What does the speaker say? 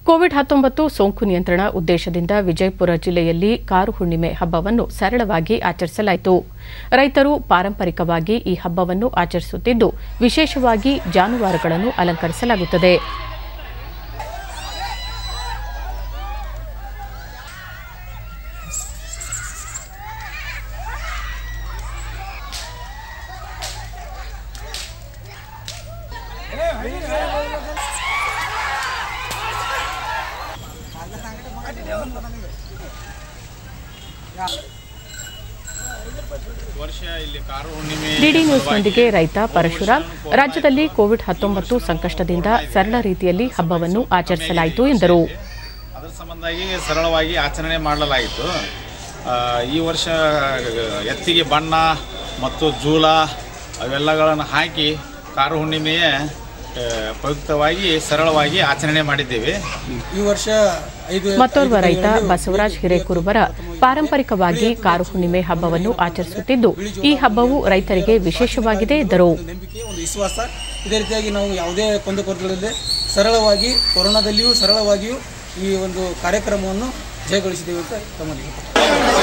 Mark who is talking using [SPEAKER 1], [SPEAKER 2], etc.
[SPEAKER 1] Covid ಹತ್ತೊಂಬತ್ತು ಸೋಂಕು ನಿಯಂತ್ರಣ ಉದ್ದೇಶದಿಂದ ವಿಜಯಪುರ ಜಿಲ್ಲೆಯಲ್ಲಿ ಕಾರು ಹುಣ್ಣಿಮೆ ಹಬ್ಬವನ್ನು ಸರಳವಾಗಿ ಆಚರಿಸಲಾಯಿತು ರೈತರು ಪಾರಂಪರಿಕವಾಗಿ ಈ ಹಬ್ಬವನ್ನು ಆಚರಿಸುತ್ತಿದ್ದು ವಿಶೇಷವಾಗಿ ಜಾನುವಾರುಗಳನ್ನು ಅಲಂಕರಿಸಲಾಗುತ್ತದೆ
[SPEAKER 2] ವರ್ಷ ಇಲ್ಲಿ ಕಾರು ಹುಣ್ಣಿಮೆ
[SPEAKER 1] ಡಿಡಿ ನ್ಯೂಸ್ನೊಂದಿಗೆ ರೈತ ಪರಶುರಾಮ್ ರಾಜ್ಯದಲ್ಲಿ ಕೋವಿಡ್ ಹತ್ತೊಂಬತ್ತು ಸಂಕಷ್ಟದಿಂದ ಸರಳ ರೀತಿಯಲ್ಲಿ ಹಬ್ಬವನ್ನು ಆಚರಿಸಲಾಯಿತು ಎಂದರು
[SPEAKER 2] ಅದರ ಸಂಬಂಧಾಗಿ ಸರಳವಾಗಿ ಆಚರಣೆ ಮಾಡಲಾಯಿತು ಆ, ಈ ವರ್ಷ ಎತ್ತಿಗೆ ಬಣ್ಣ ಮತ್ತು ಜೂಲ ಅವೆಲ್ಲಗಳನ್ನು ಹಾಕಿ ಕಾರು ಹುಣ್ಣಿಮೆಯ ಆ, ಪವಿತ್ರವಾಗಿ ಸರಳವಾಗಿ ಆಚರಣೆ ಮಾಡಿದ್ದೇವೆ
[SPEAKER 3] ಈ ವರ್ಷ ಐದು
[SPEAKER 1] ಮತ್ತೋರ್ವ ರೈತ ಬಸವರಾಜ್ ಹಿರೇಕುರುಬರ ಪಾರಂಪರಿಕವಾಗಿ ಕಾರು ಹುಣ್ಣಿಮೆ ಹಬ್ಬವನ್ನು ಆಚರಿಸುತ್ತಿದ್ದು ಈ ಹಬ್ಬವು ರೈತರಿಗೆ ವಿಶೇಷವಾಗಿದೆ ಎಂದರು
[SPEAKER 3] ಒಂದು ನಂಬಿಕೆ ಒಂದು ವಿಶ್ವಾಸ ಇದೇ ರೀತಿಯಾಗಿ ನಾವು ಯಾವುದೇ ಕೊಂದುಕೊರತೆಗಳಿಲ್ಲದೆ ಸರಳವಾಗಿ ಕೊರೋನಾದಲ್ಲಿಯೂ ಸರಳವಾಗಿಯೂ ಈ ಒಂದು ಕಾರ್ಯಕ್ರಮವನ್ನು ಜಯಗೊಳಿಸಿದ್ದೇವೆ ಅಂತ ತಮ್ಮಲ್ಲಿ